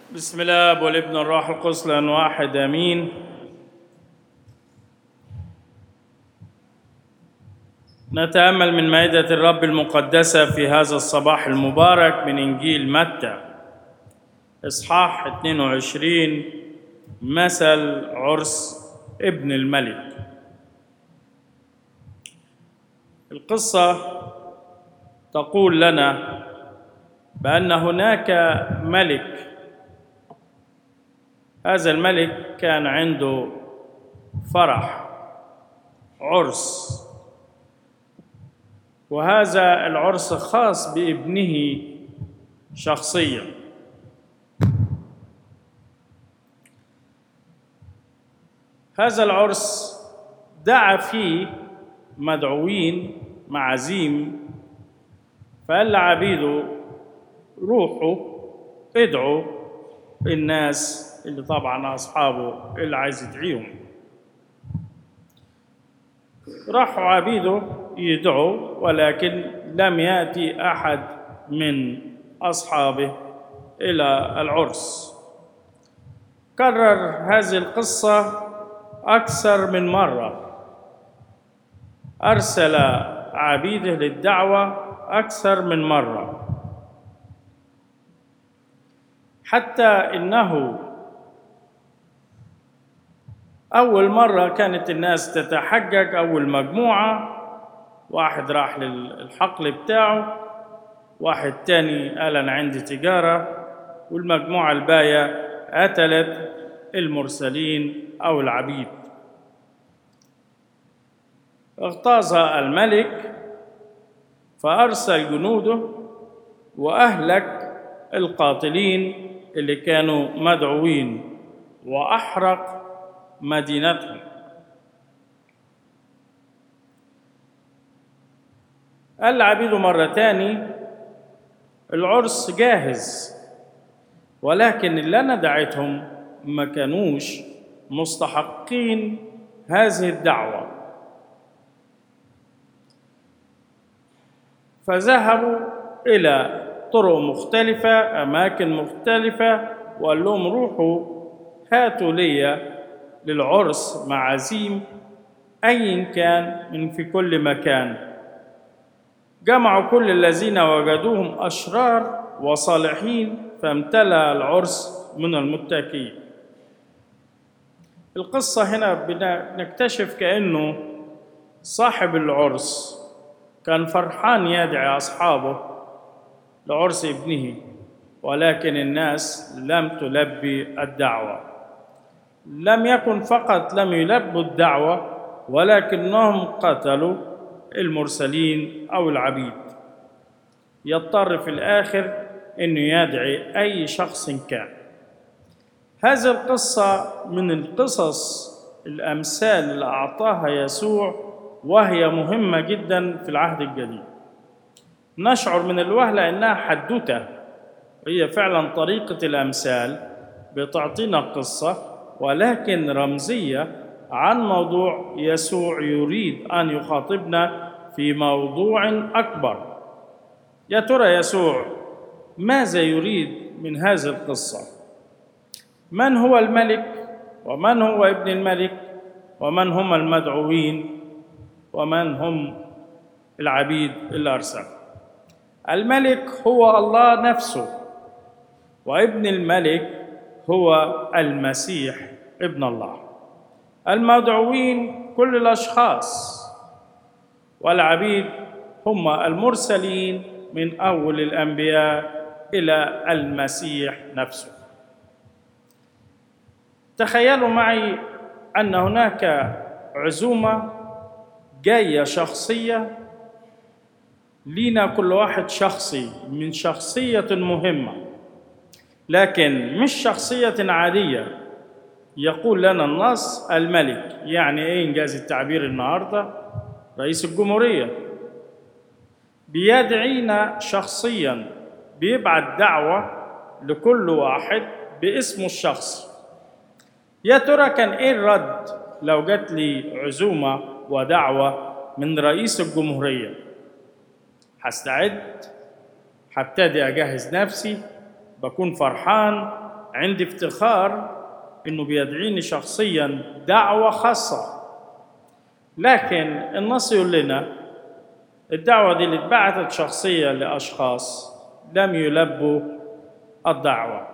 بسم الله والابن الروح القدس لان واحد امين نتامل من مائده الرب المقدسه في هذا الصباح المبارك من انجيل متى اصحاح 22 مثل عرس ابن الملك القصه تقول لنا بان هناك ملك هذا الملك كان عنده فرح عرس وهذا العرس خاص بابنه شخصيا هذا العرس دعا فيه مدعوين معازيم فقال لعبيده روحوا ادعوا الناس اللي طبعا اصحابه اللي عايز يدعيهم راحوا عبيده يدعوا ولكن لم ياتي احد من اصحابه الى العرس كرر هذه القصه اكثر من مره ارسل عبيده للدعوه اكثر من مره حتى انه أول مرة كانت الناس تتحجج أول مجموعة واحد راح للحقل بتاعه واحد تاني قال أنا عندي تجارة والمجموعة الباقية قتلت المرسلين أو العبيد اغتاظ الملك فأرسل جنوده وأهلك القاتلين اللي كانوا مدعوين وأحرق مدينتهم قال لعبيده مرة تاني العرس جاهز ولكن اللي أنا دعيتهم ما كانوش مستحقين هذه الدعوة فذهبوا إلى طرق مختلفة أماكن مختلفة وقال لهم روحوا هاتوا لي للعرس معازيم أي كان من في كل مكان جمعوا كل الذين وجدوهم أشرار وصالحين فامتلأ العرس من المتكئين القصة هنا بنكتشف كأنه صاحب العرس كان فرحان يدعي أصحابه لعرس ابنه ولكن الناس لم تلبي الدعوه لم يكن فقط لم يلبوا الدعوة ولكنهم قتلوا المرسلين أو العبيد يضطر في الآخر أنه يدعي أي شخص كان هذه القصة من القصص الأمثال اللي أعطاها يسوع وهي مهمة جدا في العهد الجديد نشعر من الوهلة أنها حدوتة هي فعلا طريقة الأمثال بتعطينا قصة ولكن رمزيه عن موضوع يسوع يريد ان يخاطبنا في موضوع اكبر يا ترى يسوع ماذا يريد من هذه القصه من هو الملك ومن هو ابن الملك ومن هم المدعوين ومن هم العبيد الارسل الملك هو الله نفسه وابن الملك هو المسيح ابن الله المدعوين كل الاشخاص والعبيد هم المرسلين من اول الانبياء الى المسيح نفسه تخيلوا معي ان هناك عزومه جايه شخصيه لينا كل واحد شخصي من شخصيه مهمه لكن مش شخصية عادية يقول لنا النص الملك يعني ايه انجاز التعبير النهارده رئيس الجمهورية بيدعينا شخصيا بيبعت دعوة لكل واحد باسمه الشخصي يا ترى كان ايه الرد لو جات لي عزومة ودعوة من رئيس الجمهورية هستعد هبتدي أجهز نفسي بكون فرحان عندي افتخار انه بيدعيني شخصيا دعوه خاصه لكن النص يقول لنا الدعوه دي اللي اتبعتت شخصيه لاشخاص لم يلبوا الدعوه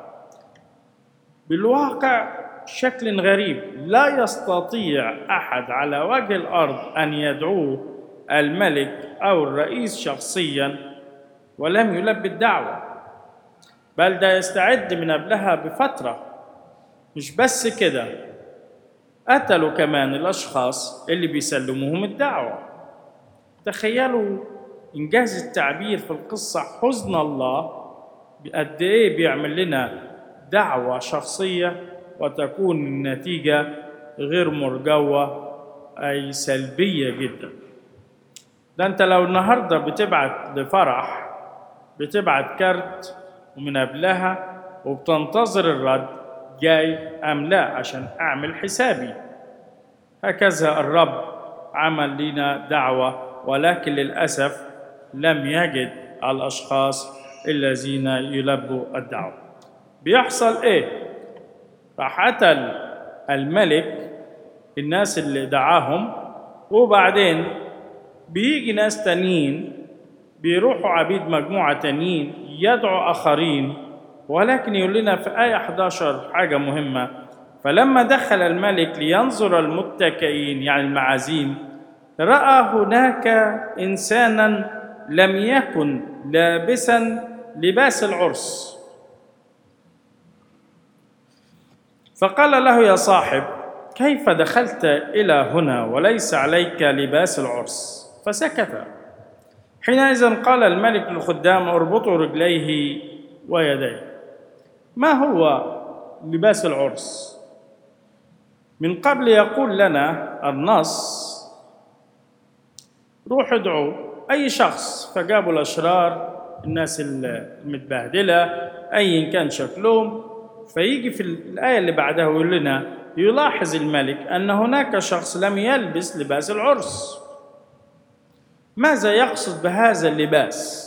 بالواقع شكل غريب لا يستطيع احد على وجه الارض ان يدعوه الملك او الرئيس شخصيا ولم يلبي الدعوه بل ده يستعد من قبلها بفتره مش بس كده قتلوا كمان الاشخاص اللي بيسلموهم الدعوه تخيلوا انجاز التعبير في القصه حزن الله قد ايه بيعمل لنا دعوه شخصيه وتكون النتيجه غير مرجوه اي سلبيه جدا ده انت لو النهارده بتبعت لفرح بتبعت كارت ومن قبلها وبتنتظر الرد جاي ام لا عشان اعمل حسابي هكذا الرب عمل لنا دعوه ولكن للاسف لم يجد الاشخاص الذين يلبوا الدعوه بيحصل ايه راح قتل الملك الناس اللي دعاهم وبعدين بيجي ناس تانيين بيروحوا عبيد مجموعة تانيين يدعوا آخرين ولكن يقول لنا في آية 11 حاجة مهمة فلما دخل الملك لينظر المتكئين يعني المعازيم رأى هناك إنسانا لم يكن لابسا لباس العرس فقال له يا صاحب كيف دخلت الى هنا وليس عليك لباس العرس فسكت حينئذ قال الملك للخدام اربطوا رجليه ويديه ما هو لباس العرس من قبل يقول لنا النص روح ادعوا اي شخص فجابوا الاشرار الناس المتبهدله ايا كان شكلهم فيجي في الآية اللي بعدها يقول لنا يلاحظ الملك أن هناك شخص لم يلبس لباس العرس ماذا يقصد بهذا اللباس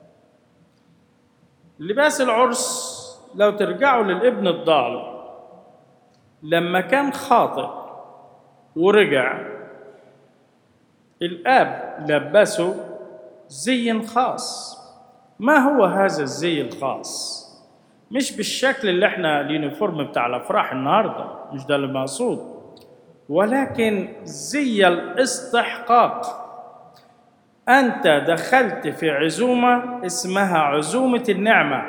لباس العرس لو ترجعوا للابن الضال لما كان خاطئ ورجع الاب لبسه زي خاص ما هو هذا الزي الخاص مش بالشكل اللي احنا اليونيفورم بتاع الافراح النهارده مش ده اللي مقصود ولكن زي الاستحقاق انت دخلت في عزومه اسمها عزومه النعمه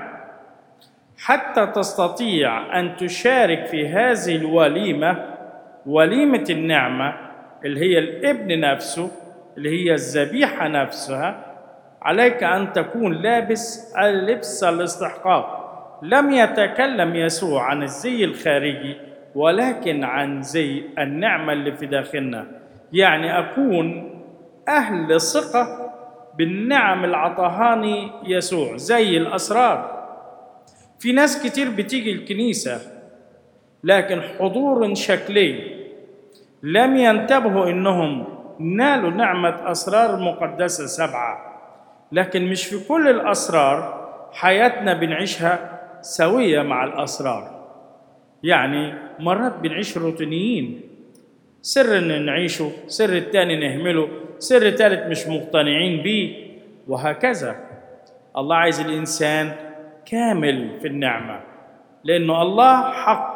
حتى تستطيع ان تشارك في هذه الوليمه وليمه النعمه اللي هي الابن نفسه اللي هي الذبيحه نفسها عليك ان تكون لابس لبس الاستحقاق لم يتكلم يسوع عن الزي الخارجي ولكن عن زي النعمه اللي في داخلنا يعني اكون اهل ثقه بالنعم اللي عطاهاني يسوع زي الاسرار في ناس كتير بتيجي الكنيسه لكن حضور شكلي لم ينتبهوا انهم نالوا نعمه اسرار مقدسه سبعه لكن مش في كل الاسرار حياتنا بنعيشها سويه مع الاسرار يعني مرات بنعيش روتينيين سر ان نعيشه سر التاني نهمله سر تالت مش مقتنعين بيه وهكذا الله عايز الانسان كامل في النعمه لانه الله حق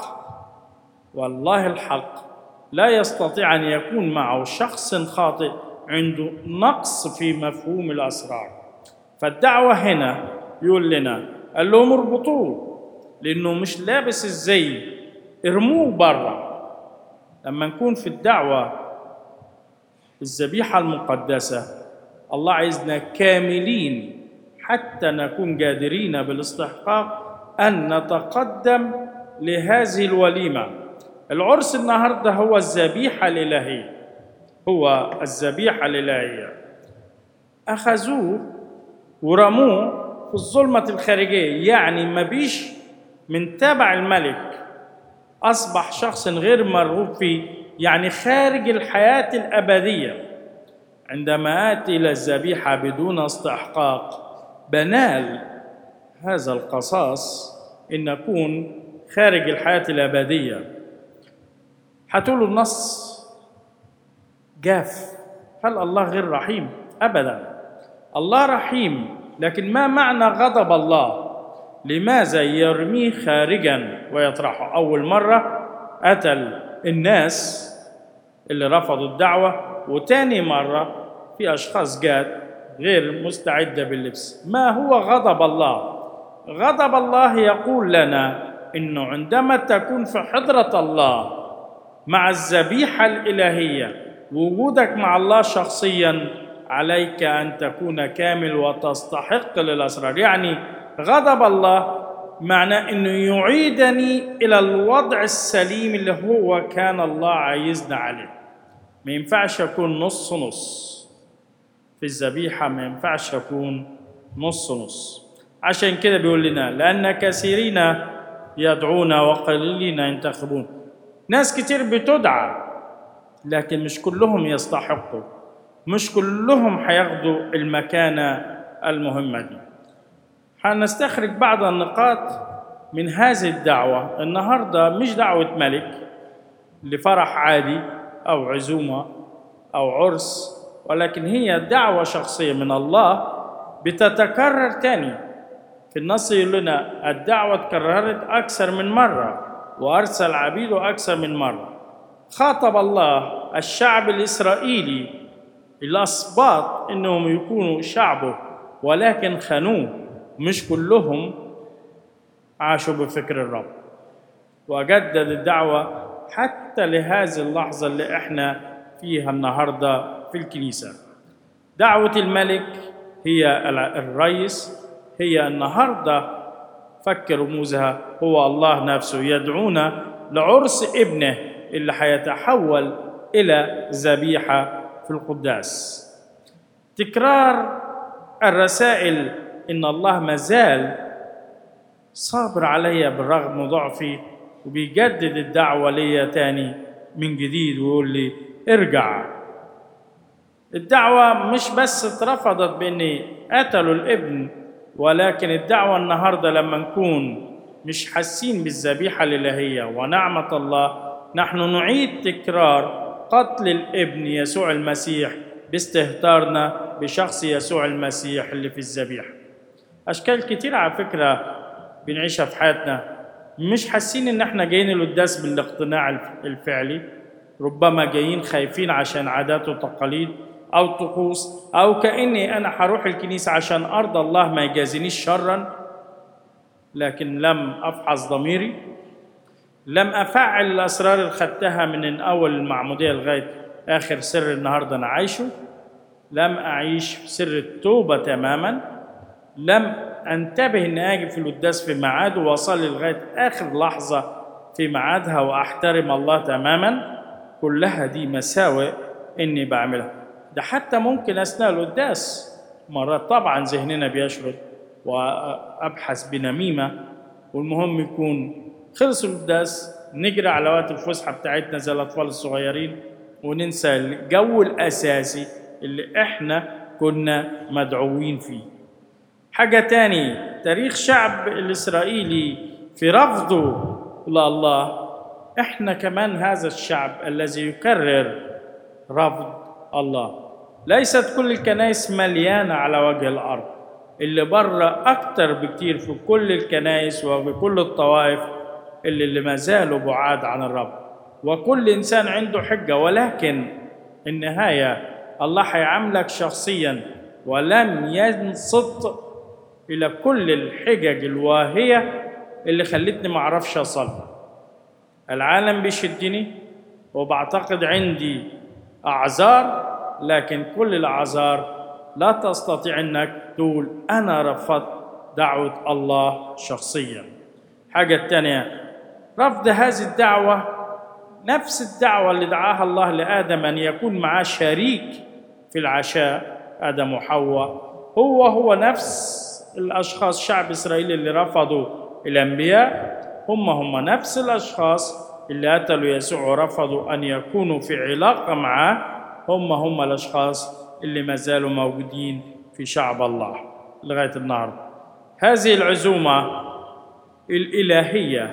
والله الحق لا يستطيع ان يكون معه شخص خاطئ عنده نقص في مفهوم الاسرار فالدعوه هنا يقول لنا قال لهم اربطوه لانه مش لابس الزي ارموه بره لما نكون في الدعوه الذبيحه المقدسه الله عايزنا كاملين حتى نكون قادرين بالاستحقاق ان نتقدم لهذه الوليمه العرس النهارده هو الذبيحه الالهيه هو الذبيحه الالهيه اخذوه ورموه في الظلمه الخارجيه يعني ما بيش من تبع الملك اصبح شخص غير مرغوب فيه يعني خارج الحياه الابديه عندما اتي الى الذبيحه بدون استحقاق بنال هذا القصاص ان اكون خارج الحياة الأبدية هتقولوا النص جاف هل الله غير رحيم أبدا الله رحيم لكن ما معنى غضب الله لماذا يرميه خارجا ويطرحه أول مرة قتل الناس اللي رفضوا الدعوة وتاني مرة في أشخاص جات غير مستعدة باللبس ما هو غضب الله غضب الله يقول لنا انه عندما تكون في حضره الله مع الذبيحه الالهيه وجودك مع الله شخصيا عليك ان تكون كامل وتستحق للاسرار يعني غضب الله معناه انه يعيدني الى الوضع السليم اللي هو كان الله عايزنا عليه ما ينفعش اكون نص نص في الذبيحه ما ينفعش اكون نص نص عشان كده بيقول لنا لان كثيرين يدعون وقليلين ينتخبون ناس كتير بتدعى لكن مش كلهم يستحقوا مش كلهم هياخدوا المكانة المهمة دي هنستخرج بعض النقاط من هذه الدعوة النهاردة مش دعوة ملك لفرح عادي أو عزومة أو عرس ولكن هي دعوة شخصية من الله بتتكرر تاني في النص يقول لنا الدعوة تكررت أكثر من مرة وأرسل عبيده أكثر من مرة خاطب الله الشعب الإسرائيلي الأسباط إنهم يكونوا شعبه ولكن خانوه مش كلهم عاشوا بفكر الرب وجدد الدعوة حتى لهذه اللحظة اللي احنا فيها النهاردة في الكنيسة دعوة الملك هي الرئيس هي النهارده فك رموزها هو الله نفسه يدعونا لعرس ابنه اللي هيتحول الى ذبيحه في القداس تكرار الرسائل ان الله مازال صابر عليا بالرغم ضعفي وبيجدد الدعوه ليا تاني من جديد ويقول لي ارجع الدعوه مش بس اترفضت بان قتلوا الابن ولكن الدعوة النهاردة لما نكون مش حاسين بالذبيحة الإلهية ونعمة الله نحن نعيد تكرار قتل الابن يسوع المسيح باستهتارنا بشخص يسوع المسيح اللي في الذبيحة أشكال كتير على فكرة بنعيشها في حياتنا مش حاسين إن احنا جايين القداس بالاقتناع الفعلي ربما جايين خايفين عشان عادات وتقاليد أو طقوس أو كأني أنا هروح الكنيسة عشان أرضى الله ما يجازينيش شرا لكن لم أفحص ضميري لم أفعل الأسرار اللي خدتها من أول المعمودية لغاية آخر سر النهاردة أنا عايشه لم أعيش سر التوبة تماما لم أنتبه إن أجي في القداس في ميعاده وأصلي لغاية آخر لحظة في ميعادها وأحترم الله تماما كلها دي مساوئ إني بعملها ده حتى ممكن اثناء القداس مرات طبعا ذهننا بيشرد وابحث بنميمه والمهم يكون خلص القداس نجري على وقت الفسحه بتاعتنا زي الاطفال الصغيرين وننسى الجو الاساسي اللي احنا كنا مدعوين فيه حاجه تاني تاريخ شعب الاسرائيلي في رفضه لله احنا كمان هذا الشعب الذي يكرر رفض الله ليست كل الكنائس مليانة على وجه الأرض اللي بره أكتر بكتير في كل الكنائس وبكل الطوائف اللي, اللي ما زالوا بعاد عن الرب وكل إنسان عنده حجة ولكن النهاية الله هيعاملك شخصيا ولن ينصت إلى كل الحجج الواهية اللي خلتني ما أعرفش أصلي العالم بيشدني وبعتقد عندي أعذار لكن كل الأعذار لا تستطيع أنك تقول أنا رفضت دعوة الله شخصيا حاجة الثانية رفض هذه الدعوة نفس الدعوة اللي دعاها الله لآدم أن يكون معاه شريك في العشاء آدم وحواء هو هو نفس الأشخاص شعب إسرائيل اللي رفضوا الأنبياء هم هم نفس الأشخاص اللي قتلوا يسوع ورفضوا أن يكونوا في علاقة معه هم هم الأشخاص اللي ما زالوا موجودين في شعب الله لغاية النهاردة هذه العزومة الإلهية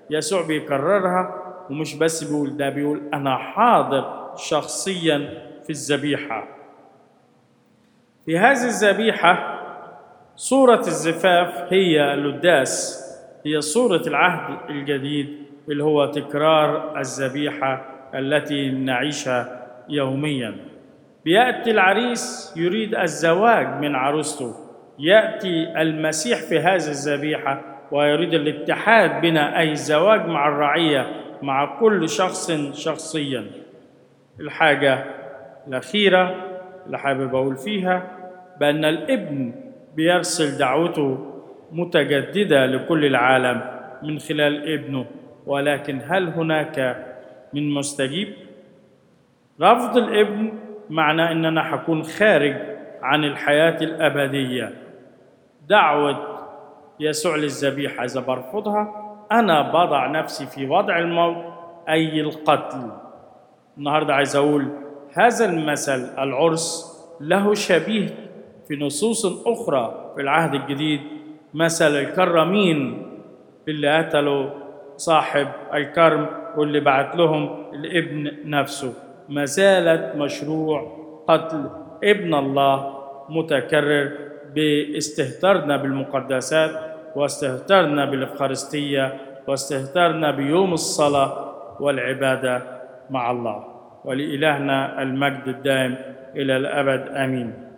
يسوع بيكررها ومش بس بيقول ده بيقول أنا حاضر شخصيا في الذبيحة في هذه الذبيحة صورة الزفاف هي القداس هي صورة العهد الجديد اللي هو تكرار الذبيحة التي نعيشها يوميا بيأتي العريس يريد الزواج من عروسته يأتي المسيح في هذه الذبيحة ويريد الاتحاد بنا أي الزواج مع الرعية مع كل شخص شخصيا الحاجة الأخيرة اللي حابب أقول فيها بأن الابن بيرسل دعوته متجددة لكل العالم من خلال ابنه ولكن هل هناك من مستجيب؟ رفض الابن معناه ان انا حكون خارج عن الحياه الابديه دعوه يسوع للذبيحه اذا برفضها انا بضع نفسي في وضع الموت اي القتل النهارده عايز اقول هذا المثل العرس له شبيه في نصوص اخرى في العهد الجديد مثل الكرمين اللي قتلوا صاحب الكرم واللي بعت لهم الابن نفسه ما زالت مشروع قتل ابن الله متكرر باستهتارنا بالمقدسات واستهتارنا بالإفخارستية واستهتارنا بيوم الصلاة والعبادة مع الله ولإلهنا المجد الدائم إلى الأبد آمين